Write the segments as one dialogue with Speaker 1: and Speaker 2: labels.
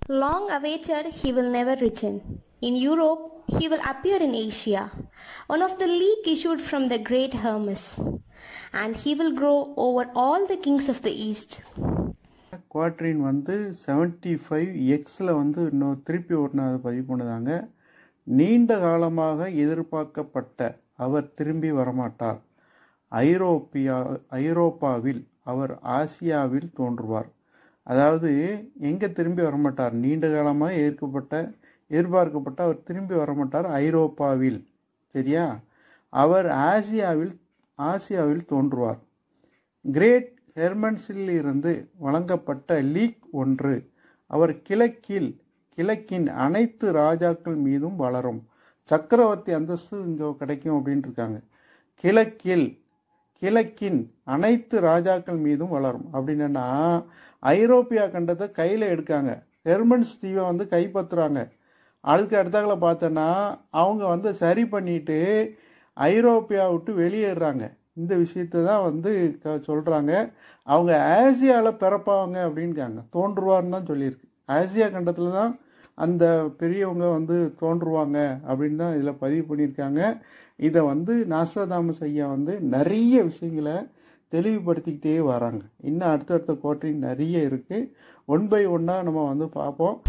Speaker 1: Long awaited, he will never return. In Europe, he will appear in Asia, one of the league issued from the great Hermes, and he will grow over all the kings of the East.
Speaker 2: குவாட்ரின் வந்து seventy five எக்ஸில் வந்து இன்னும் திருப்பி ஓட்டினது பதிவு பண்ணுதாங்க நீண்ட காலமாக எதிர்பார்க்கப்பட்ட அவர் திரும்பி வரமாட்டார் ஐரோப்பியா ஐரோப்பாவில் அவர் ஆசியாவில் தோன்றுவார் அதாவது எங்கே திரும்பி வரமாட்டார் நீண்ட காலமாக எதிர்க்கப்பட்ட எதிர்பார்க்கப்பட்ட அவர் திரும்பி வரமாட்டார் ஐரோப்பாவில் சரியா அவர் ஆசியாவில் ஆசியாவில் தோன்றுவார் கிரேட் ஹெர்மன்ஸில் இருந்து வழங்கப்பட்ட லீக் ஒன்று அவர் கிழக்கில் கிழக்கின் அனைத்து ராஜாக்கள் மீதும் வளரும் சக்கரவர்த்தி அந்தஸ்து இங்கே கிடைக்கும் அப்படின்ட்டு இருக்காங்க கிழக்கில் கிழக்கின் அனைத்து ராஜாக்கள் மீதும் வளரும் அப்படின்னா ஐரோப்பியா கண்டத்தை கையில் எடுக்காங்க ஹெர்மன்ஸ் தீவை வந்து கைப்பற்றுறாங்க அதுக்கு அடுத்தாக்கல பார்த்தோன்னா அவங்க வந்து சரி பண்ணிட்டு ஐரோப்பியா விட்டு வெளியேறாங்க இந்த விஷயத்தை தான் வந்து க சொல்கிறாங்க அவங்க ஆசியாவில் பிறப்பாங்க அப்படின்காங்க தோன்றுவார்னு தான் சொல்லியிருக்கு ஆசியா கண்டத்தில் தான் அந்த பெரியவங்க வந்து தோன்றுவாங்க அப்படின்னு தான் இதில் பதிவு பண்ணியிருக்காங்க இதை வந்து நாஸ்ட்ராதாமஸ் ஐயா வந்து நிறைய விஷயங்களை தெளிவுபடுத்திக்கிட்டே வராங்க இன்னும் அடுத்தடுத்த கோட்டையும் நிறைய இருக்குது ஒன் பை ஒன்னாக நம்ம வந்து பார்ப்போம்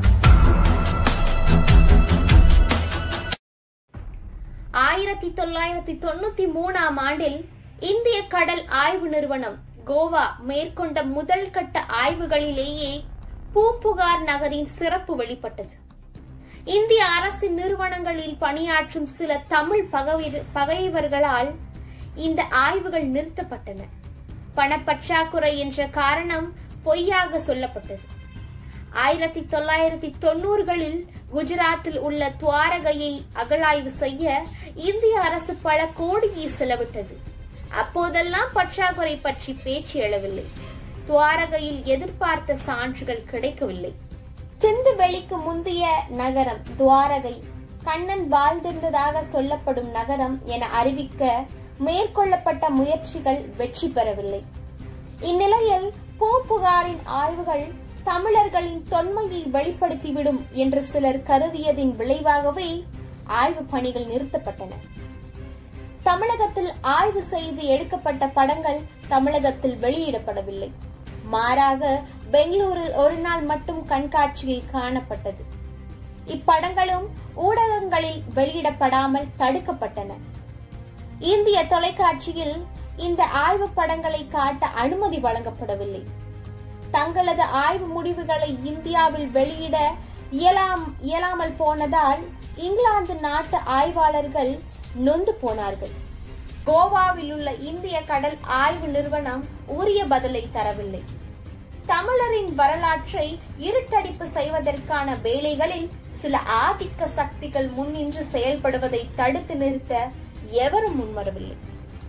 Speaker 3: ஆயிரத்தி தொள்ளாயிரத்தி தொண்ணூத்தி மூணாம் ஆண்டில் இந்திய கடல் ஆய்வு நிறுவனம் கோவா மேற்கொண்ட முதல் கட்ட ஆய்வுகளிலேயே பூம்புகார் நகரின் சிறப்பு வெளிப்பட்டது இந்திய அரசின் நிறுவனங்களில் பணியாற்றும் சில தமிழ் பகை- பகைவர்களால் இந்த ஆய்வுகள் நிறுத்தப்பட்டன பணப்பற்றாக்குறை என்ற காரணம் பொய்யாக சொல்லப்பட்டது ஆயிரத்தி தொள்ளாயிரத்தி தொண்ணூறுகளில் குஜராத்தில் உள்ள துவாரகையை அகழாய்வு செய்ய இந்திய அரசு பல கோடியை செலவிட்டது அப்போதெல்லாம் பற்றாக்குறை பற்றி பேச்சு எழவில்லை துவாரகையில் எதிர்பார்த்த சான்றுகள் கிடைக்கவில்லை சிந்து வெளிக்கு முந்தைய நகரம் துவாரகை கண்ணன் வாழ்ந்திருந்ததாக சொல்லப்படும் நகரம் என அறிவிக்க மேற்கொள்ளப்பட்ட முயற்சிகள் வெற்றி பெறவில்லை இந்நிலையில் பூம்புகாரின் ஆய்வுகள் தமிழர்களின் தொன்மையை வெளிப்படுத்திவிடும் என்று சிலர் கருதியதின் விளைவாகவே ஆய்வு பணிகள் நிறுத்தப்பட்டன தமிழகத்தில் ஆய்வு செய்து எடுக்கப்பட்ட படங்கள் தமிழகத்தில் வெளியிடப்படவில்லை மாறாக பெங்களூரில் ஒரு நாள் மட்டும் கண்காட்சியில் காணப்பட்டது இப்படங்களும் ஊடகங்களில் வெளியிடப்படாமல் தடுக்கப்பட்டன இந்திய தொலைக்காட்சியில் இந்த ஆய்வு படங்களை காட்ட அனுமதி வழங்கப்படவில்லை தங்களது ஆய்வு முடிவுகளை இந்தியாவில் வெளியிட இயலாம் இயலாமல் போனதால் இங்கிலாந்து நாட்டு ஆய்வாளர்கள் நொந்து போனார்கள் கோவாவில் உள்ள இந்திய கடல் ஆய்வு நிறுவனம் உரிய பதிலை தரவில்லை தமிழரின் வரலாற்றை இருட்டடிப்பு செய்வதற்கான வேலைகளில் சில ஆதிக்க சக்திகள் முன்னின்று செயல்படுவதை தடுத்து நிறுத்த எவரும் முன்வரவில்லை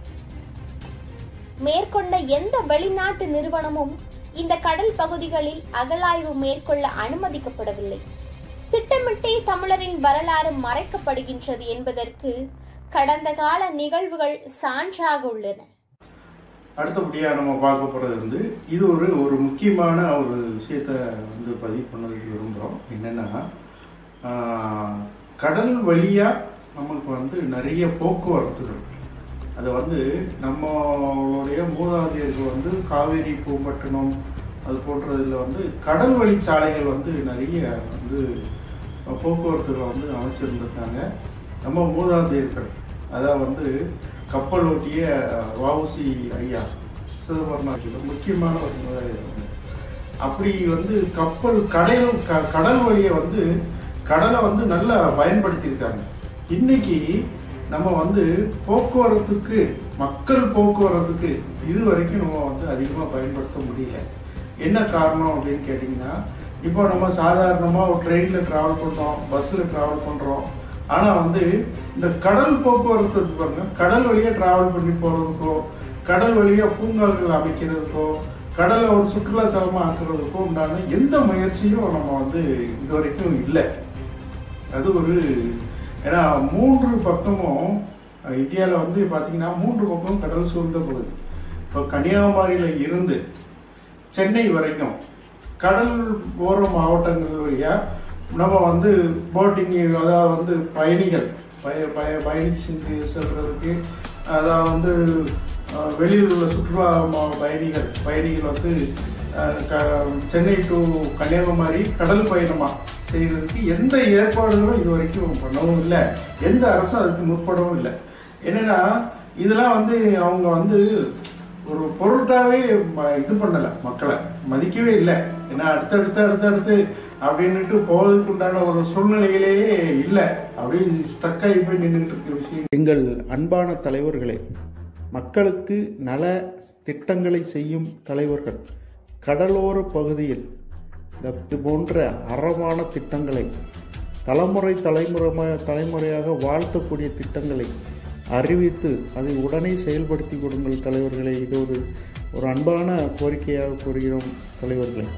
Speaker 3: மேற்கொண்ட எந்த வெளிநாட்டு நிறுவனமும் இந்த கடல் பகுதிகளில் அகழாய்வு மேற்கொள்ள அனுமதிக்கப்படவில்லை திட்டமிட்டே தமிழரின் வரலாறு மறைக்கப்படுகின்றது என்பதற்கு கடந்த கால நிகழ்வுகள் சான்றாக உள்ளன
Speaker 2: அடுத்தபடியாக நம்ம பார்க்க போகிறது வந்து இது ஒரு ஒரு முக்கியமான ஒரு விஷயத்த வந்து பதிவு பண்ணதுக்கு விரும்புகிறோம் என்னென்னா கடல் வழியாக நம்மளுக்கு வந்து நிறைய போக்குவரத்துகள் அது வந்து நம்மளுடைய மூதாதையர்கள் வந்து காவேரி பூம்பட்டினம் அது போன்றதில் வந்து கடல் வழி சாலைகள் வந்து நிறைய வந்து போக்குவரத்துகளை வந்து அமைச்சிருந்திருக்காங்க நம்ம மூதாதையர்கள் அதான் வந்து கப்பல் ஓட்டிய வவுசி ஐயா சிதம்பரநாட்டில் முக்கியமான ஒரு மூதாதையர் வந்து. அப்படி வந்து கப்பல் கடல் க- கடல் வழியை வந்து கடலை வந்து நல்லா பயன்படுத்தியிருக்காங்க இன்னைக்கு நம்ம வந்து போக்குவரத்துக்கு மக்கள் போக்குவரத்துக்கு இது வரைக்கும் நம்ம வந்து அதிகமாக பயன்படுத்த முடியல என்ன காரணம் அப்படின்னு கேட்டிங்கன்னா இப்போ நம்ம சாதாரணமாக ஒரு ட்ரெயினில் ட்ராவல் பண்ணுறோம் பஸ்ஸில் ட்ராவல் பண்ணுறோம் ஆனால் வந்து இந்த கடல் போக்குவரத்து இருக்கு பாருங்க கடல் வழியாக ட்ராவல் பண்ணி போகிறதுக்கோ கடல் வழியாக பூங்காக்கள் அமைக்கிறதுக்கோ கடலை ஒரு சுற்றுலா தலமா ஆக்குறதுக்கோ உண்டான எந்த முயற்சியும் நம்ம வந்து இது வரைக்கும் இல்லை அது ஒரு ஏன்னா மூன்று பக்கமும் இந்தியாவில் வந்து பார்த்தீங்கன்னா மூன்று பக்கமும் கடல் சூழ்ந்த பகுதி இப்போ கன்னியாகுமரியில இருந்து சென்னை வரைக்கும் கடல் ஓர மாவட்டங்கள் வழியா நம்ம வந்து போட்டிங் அதாவது வந்து பயணிகள் பய பய பயணிச்சு செஞ்சு செல்றதுக்கு அதாவது வந்து அஹ், வெளியில் உள்ள சுற்றுலா மா- பயணிகள் பயணிகள் வந்து அஹ், க- சென்னை டு கன்னியாகுமரி கடல் பயணமா செய்யறதுக்கு எந்த ஏற்பாடுகளும் இது வரைக்கும் பண்ணவும் இல்லை எந்த அரசும் அதுக்கு முற்படவும் இல்லை என்னன்னா இதெல்லாம் வந்து அவங்க வந்து ஒரு பொருட்டாவே ம- இது பண்ணல மக்களை மதிக்கவே இல்லை ஏன்னா அடுத்தடுத்து அடுத்தடுத்து அப்படின்னுட்டு போவதுக்கு உண்டான ஒரு சூழ்நிலையிலேயே இல்லை அப்படியே ஸ்டக் ஆகி போய் நின்றுட்டு இருக்கிற விஷயம் எங்கள் அன்பான தலைவர்களே மக்களுக்கு நல திட்டங்களை செய்யும் தலைவர்கள் கடலோர பகுதியில் இந்த இது போன்ற அறமான திட்டங்களை தலைமுறை தலைமுறை தலைமுறையாக வாழ்த்தக்கூடிய திட்டங்களை அறிவித்து அதை உடனே செயல்படுத்தி கொடுங்கள் தலைவர்களே இது ஒரு ஒரு அன்பான கோரிக்கையாக கூறுகிறோம் தலைவர்களே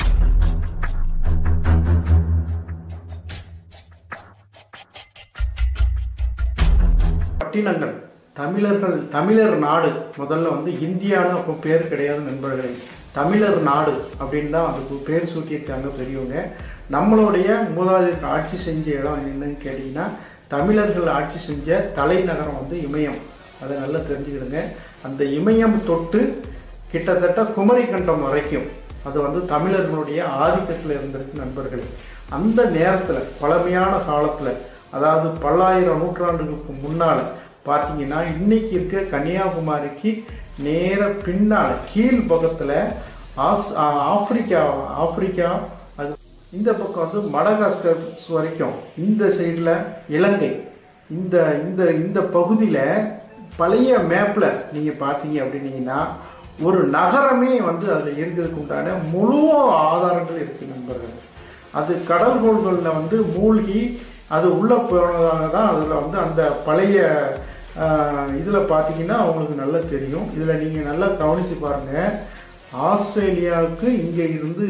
Speaker 2: பட்டினங்கள் தமிழர்கள் தமிழர் நாடு முதல்ல வந்து இந்தியான்னு அப்போ பேர் கிடையாது நண்பர்களே தமிழர் நாடு அப்படின்னு தான் அதுக்கு பேர் சூட்டியிருக்காங்க பெரியவங்க நம்மளுடைய மூதாதையருக்கு ஆட்சி செஞ்ச இடம் என்னன்னு கேட்டிங்கன்னா தமிழர்கள் ஆட்சி செஞ்ச தலைநகரம் வந்து இமயம் அதை நல்லா தெரிஞ்சுக்கிடுங்க அந்த இமயம் தொட்டு கிட்டத்தட்ட குமரிக்கண்டம் வரைக்கும் அது வந்து தமிழர்களுடைய ஆதிக்கத்தில் இருந்திருக்கு நண்பர்களே அந்த நேரத்தில் பழமையான காலத்தில் அதாவது பல்லாயிரம் நூற்றாண்டுகளுக்கு முன்னால் பார்த்தீங்கன்னா இன்னைக்கு இருக்க கன்னியாகுமரிக்கு நேர பின்னால் கீழ் பக்கத்தில் ஆஸ் ஆ- ஆப்பிரிக்கா ஆப்பிரிக்கா அது இந்த பக்கம் வந்து மடகாஸ்கர் வரைக்கும் இந்த சைடில் இலங்கை இந்த இந்த இந்த பகுதியில் பழைய மேப்பில் நீங்கள் பார்த்தீங்க அப்படின்னீங்கன்னா ஒரு நகரமே வந்து அதில் இருக்கிறதுக்கு உண்டான முழு ஆதாரங்கள் இருக்கு நண்பர்கள் அது கடல்கோள்களில் வந்து மூழ்கி அது உள்ள போனதாக தான் அதில் வந்து அந்த பழைய இதில் பார்த்தீங்கன்னா அவங்களுக்கு நல்லா தெரியும் இதில் நீங்கள் நல்லா கவனித்து பாருங்கள் ஆஸ்திரேலியாவுக்கு இங்கே இருந்து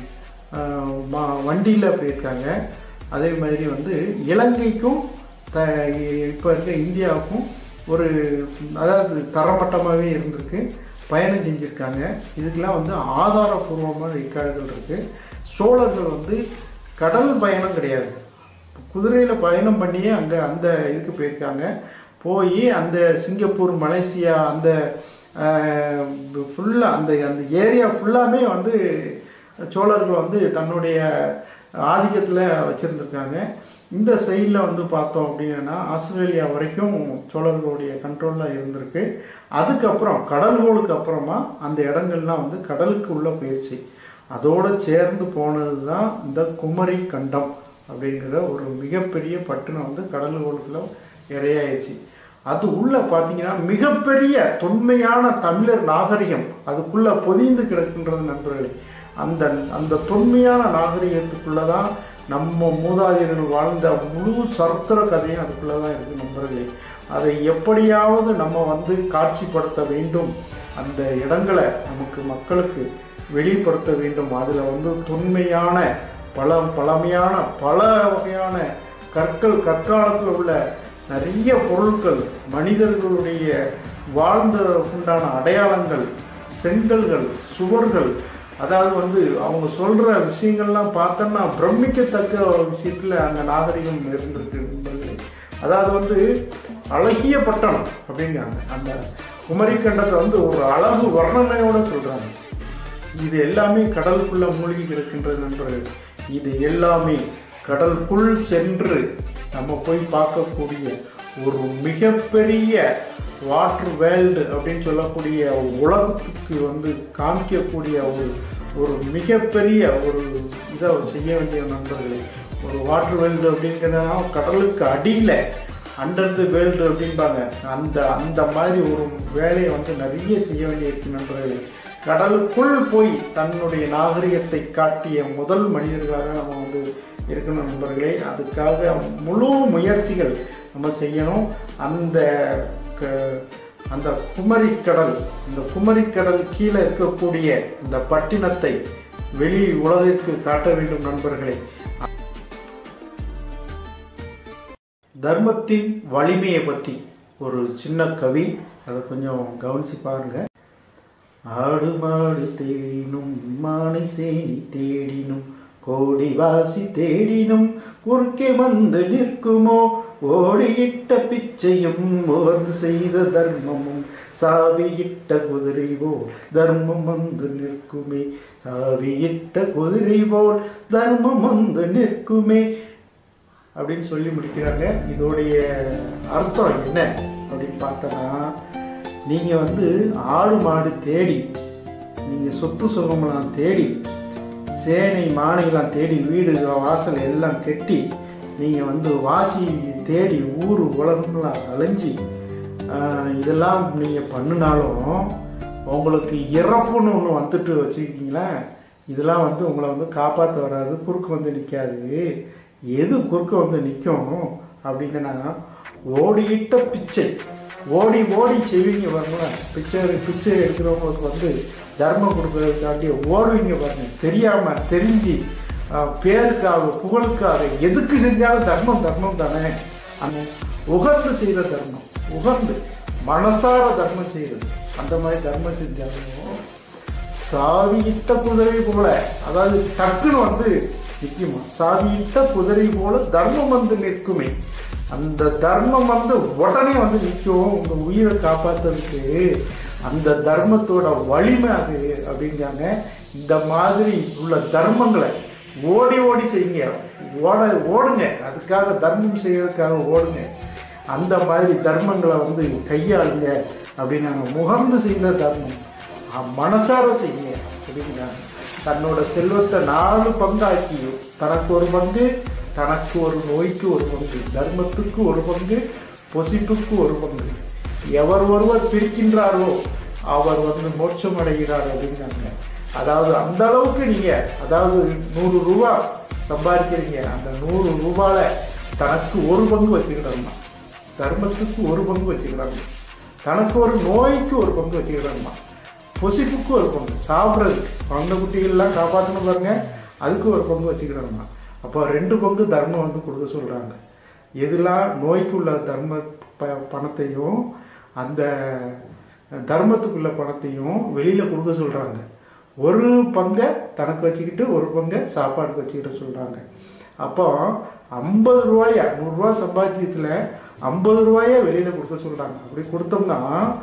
Speaker 2: வண்டியில் போயிருக்காங்க அதே மாதிரி வந்து இலங்கைக்கும் த இப்போ இருக்க இந்தியாவுக்கும் ஒரு அதாவது தரமட்டமாகவே இருந்திருக்கு பயணம் செஞ்சுருக்காங்க இதுக்கெல்லாம் வந்து ஆதாரபூர்வமான ரெக்கார்டுகள் இருக்கு சோழர்கள் வந்து கடல் பயணம் கிடையாது குதிரையில் பயணம் பண்ணியே அங்கே அந்த இதுக்கு போயிருக்காங்க போய் அந்த சிங்கப்பூர் மலேசியா அந்த ஃபுல்லாக அந்த அந்த ஏரியா ஃபுல்லாமே வந்து சோழர்கள் வந்து தன்னுடைய ஆதிக்கத்தில் வச்சுருந்துருக்காங்க இந்த சைடில் வந்து பார்த்தோம் அப்படின்னா ஆஸ்திரேலியா வரைக்கும் சோழர்களுடைய கண்ட்ரோலில் இருந்திருக்கு அதுக்கப்புறம் கடல்கோளுக்கு அப்புறமா அந்த இடங்கள்லாம் வந்து கடலுக்கு உள்ள போயிடுச்சு அதோட சேர்ந்து போனது தான் இந்த குமரி கண்டம் அப்படிங்கிற ஒரு மிகப்பெரிய பட்டினம் வந்து கடல்கோளுக்குள்ள இரையாயிடுச்சு அது உள்ள பார்த்தீங்கன்னா மிகப்பெரிய தொன்மையான தமிழர் நாகரிகம் அதுக்குள்ள பொதிந்து கிடக்கின்றது நண்பர்களே அந்த அந்த தொன்மையான நாகரிகத்துக்குள்ளதான் நம்ம மூதாதையர்கள் வாழ்ந்த முழு சரித்திர கதையும் அதுக்குள்ளதான் இருக்கு நண்பர்களே அதை எப்படியாவது நம்ம வந்து காட்சிப்படுத்த வேண்டும் அந்த இடங்களை நமக்கு மக்களுக்கு வெளிப்படுத்த வேண்டும் அதுல வந்து தொன்மையான பல பழமையான பல வகையான கற்கள் கற்காலத்தில் உள்ள நிறைய பொருட்கள் மனிதர்களுடைய வாழ்ந்த உண்டான அடையாளங்கள் செங்கல்கள் சுவர்கள் அதாவது வந்து அவங்க சொல்ற விஷயங்கள்லாம் பார்த்தோம்னா பிரமிக்கத்தக்க விஷயத்துல அங்க நாகரிகம் இருந்திருக்கு நண்பர்களே. அதாவது வந்து அழகிய பட்டணம் அப்படிங்கிறாங்க அந்த குமரிக்கண்டத்தை வந்து ஒரு அழகு வர்ணனையோட சொல்றாங்க இது எல்லாமே கடலுக்குள்ள மூழ்கி கிடக்கின்றது நண்பர்கள் இது எல்லாமே கடலுக்குள் சென்று நம்ம போய் பார்க்கக்கூடிய ஒரு மிகப்பெரிய வாட்டர் வேர்ல்டு அப்படின்னு சொல்லக்கூடிய உலகத்துக்கு வந்து காமிக்கக்கூடிய ஒரு ஒரு மிகப்பெரிய ஒரு இதை செய்ய வேண்டிய நண்பர்களே ஒரு வாட்டர் வேர்ல்டு அப்படிங்கிறதுனா கடலுக்கு அடியில் அண்டர் தி வேர்ல்டு அப்படிம்பாங்க அந்த அந்த மாதிரி ஒரு வேலையை வந்து நிறைய செய்ய வேண்டியிருக்கு நண்பர்களே கடலுக்குள் போய் தன்னுடைய நாகரிகத்தை காட்டிய முதல் மனிதர்களாக நம்ம வந்து இருக்கணும் நண்பர்களே அதுக்காக முழு முயற்சிகள் நம்ம செய்யணும் அந்த க- அந்த குமரிக்கடல் இந்த குமரிக்கடல் கீழே இருக்கக்கூடிய இந்த பட்டினத்தை வெளி உலகிற்கு காட்ட வேண்டும் நண்பர்களே தர்மத்தின் வலிமையை பற்றி ஒரு சின்ன கவி அதை கொஞ்சம் கவனிச்சு பாருங்க ஆடு மாடு தேடினும் மானை சேனி தேடினும் கோடி வாசி தேடினும் குறுக்கே வந்து நிற்குமோ ஓடியிட்ட பிச்சையும் ஓர்ந்து செய்த தர்மமும் சாவியிட்ட குதிரை போல் தர்மம் வந்து நிற்குமே சாவியிட்ட குதிரை போல் தர்மம் வந்து நிற்குமே அப்படின்னு சொல்லி முடிக்கிறாங்க இதோடைய அர்த்தம் என்ன அப்படின்னு பார்த்தோன்னா நீங்க வந்து ஆடு மாடு தேடி நீங்க சொத்து சுகமெல்லாம் தேடி சேனை மானையெல்லாம் தேடி வீடு வாசல் எல்லாம் கெட்டி நீங்க வந்து வாசி தேடி ஊர் உலகம்லாம் அலைஞ்சி ஆஹ், இதெல்லாம் நீங்க பண்ணினாலும் உங்களுக்கு இறப்புன்னு ஒன்று வந்துட்டு வச்சுக்கிட்டீங்களா இதெல்லாம் வந்து உங்களை வந்து காப்பாற்ற வராது குறுக்க வந்து நிற்காது எது குறுக்க வந்து நிற்கும் அப்படின்னா ஓடியிட்ட பிச்சை ஓடி ஓடி செய்வீங்க பாருங்களா பிச்சை பிச்சை எடுக்கிறவங்களுக்கு வந்து தர்மம் கொடுக்கறதுக்காண்டி ஓடுவீங்க பாருங்க தெரியாம தெரிஞ்சு ஆஹ், பேருக்காக புகழுக்காக எதுக்கு செஞ்சாலும் தர்மம் தர்மம் தானே அந்த உகந்து செய்த தர்மம் உகந்து மனசார தர்மம் செய்யறது அந்த மாதிரி தர்மம் செஞ்சாலும் சாவியிட்ட குதிரை போல அதாவது டக்குன்னு வந்து நிக்குமா சாவியிட்ட குதிரை போல தர்மம் வந்து நிற்குமே அந்த தர்மம் வந்து உடனே வந்து நிற்கும் உங்க உயிரை காப்பாத்துறதுக்கு அந்த தர்மத்தோட வலிமை அது அப்படிங்காங்க இந்த மாதிரி உள்ள தர்மங்களை ஓடி ஓடி செய்யுங்க ஓட ஓடுங்க அதுக்காக தர்மம் செய்யறதுக்காக ஓடுங்க அந்த மாதிரி தர்மங்களை வந்து கையாளுங்க அப்படின்னாங்க முகர்ந்து செய்த தர்மம் அஹ் மனசார செய்யுங்க அப்படிங்கிறாங்க தன்னோட செல்வத்தை நாலு பங்காக்கி தனக்கு ஒரு பங்கு தனக்கு ஒரு நோய்க்கு ஒரு பங்கு தர்மத்துக்கு ஒரு பங்கு பொசிப்புக்கு ஒரு பங்கு எவர் ஒருவர் பிரிக்கின்றாரோ அவர் வந்து மோட்சம் அடைகிறார் அப்படிங்கிறாங்க அதாவது அந்த அளவுக்கு நீங்க அதாவது நூறு ரூபா சம்பாதிக்கிறீங்க அந்த நூறு ரூபால தனக்கு ஒரு பங்கு வச்சுக்கிடணுமா தர்மத்துக்கு ஒரு பங்கு வச்சுக்கிறாங்க தனக்கு ஒரு நோய்க்கு ஒரு பங்கு வச்சுக்கிறாங்கம்மா பொசிப்புக்கு ஒரு பங்கு சாப்பிட்றது குழந்தை குட்டிகள்லாம் காப்பாற்றணும் பாருங்க அதுக்கு ஒரு பங்கு வச்சுக்கிறாங்கம்மா அப்போ ரெண்டு பங்கு தர்மம் வந்து கொடுக்க சொல்றாங்க எதுலாம் நோய்க்கு உள்ள தர்ம ப பணத்தையும் அந்த தர்மத்துக்குள்ள பணத்தையும் வெளியில கொடுக்க சொல்றாங்க ஒரு பங்கை தனக்கு வச்சுக்கிட்டு ஒரு பங்கை சாப்பாடுக்கு வச்சுக்கிட்டு சொல்றாங்க அப்போ ஐம்பது ரூபாய நூறுரூவா சம்பாத்தியத்துல ஐம்பது ரூபாய வெளியில கொடுக்க சொல்றாங்க அப்படி கொடுத்தோம்னா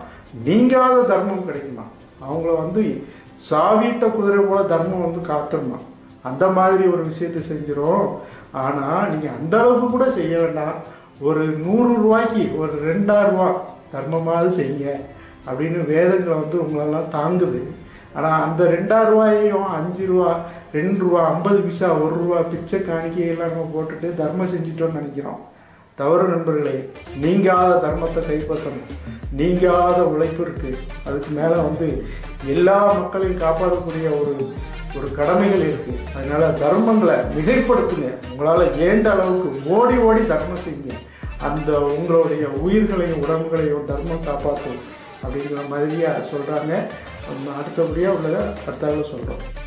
Speaker 2: நீங்காத தர்மம் கிடைக்குமா அவங்கள வந்து சாவிட்ட குதிரை போல தர்மம் வந்து காத்துருமா அந்த மாதிரி ஒரு விஷயத்தை செஞ்சிரும் ஆனா நீங்க அந்த அளவுக்கு கூட செய்ய வேண்டாம் ஒரு நூறு ரூபாய்க்கு ஒரு ரெண்டாயிரம் ரூபாய் தர்மமாவது செய்யுங்க அப்படின்னு வேதங்களை வந்து உங்களெல்லாம் தாங்குது ஆனா அந்த ரெண்டாயிரம் ரூபாயையும் அஞ்சு ரூபா ரெண்டு ரூபா ஐம்பது பைசா ஒரு ரூபா பிச்சை காணிக்கையெல்லாம் நம்ம போட்டுட்டு தர்மம் செஞ்சிட்டோம்னு நினைக்கிறோம் தவறு நண்பர்களே நீங்காத தர்மத்தை கைப்பற்றணும் நீங்காத உழைப்பு இருக்கு அதுக்கு மேல வந்து எல்லா மக்களையும் காப்பாற்றக்கூடிய ஒரு ஒரு கடமைகள் இருக்கு அதனால தர்மங்களை மிகைப்படுத்துங்க உங்களால ஏண்ட அளவுக்கு ஓடி ஓடி தர்மம் செய்யுங்க அந்த உங்களுடைய உயிர்களையும் உடம்புகளையும் தர்மம் காப்பாற்றும் அப்படிங்கிற மாதிரியா சொல்றாங்க அடுத்தபடியா உள்ளதை அடுத்தாவது சொல்றோம்